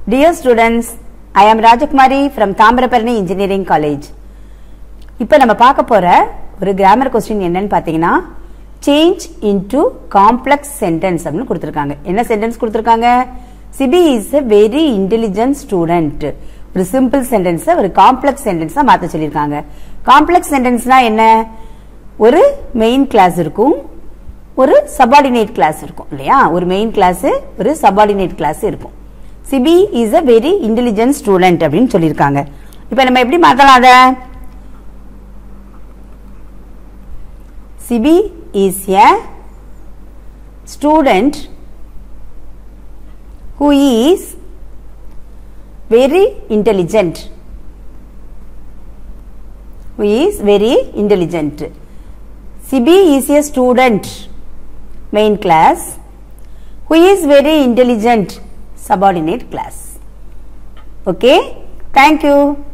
Dear students, I am Rajakumari from Tambraparni Engineering College. இப்போ நம்ம பார்க்க போற ஒரு கிராமர் கொஸ்டின் என்னன்னு பார்த்தீங்கன்னா சேஞ்ச் இன்டு காம்ப்ளெக்ஸ் சென்டென்ஸ் அப்படின்னு கொடுத்துருக்காங்க என்ன சென்டென்ஸ் கொடுத்துருக்காங்க Sibi is a very intelligent student ஒரு சிம்பிள் சென்டென்ஸை ஒரு காம்ப்ளெக்ஸ் சென்டென்ஸாக மாற்ற சொல்லியிருக்காங்க காம்ப்ளெக்ஸ் சென்டென்ஸ்னா என்ன ஒரு மெயின் கிளாஸ் இருக்கும் ஒரு சபார்டினேட் கிளாஸ் இருக்கும் இல்லையா ஒரு மெயின் கிளாஸ் ஒரு சபார்டினேட் கிளாஸ் இருக்கும் Sibi is a very intelligent student அப்படின்னு சொல்லியிருக்காங்க இப்போ நம்ம எப்படி மாற்றலாம் அதை Sibi is a student who is very intelligent who is very intelligent Sibi is a student main class who is very intelligent subordinate class okay thank you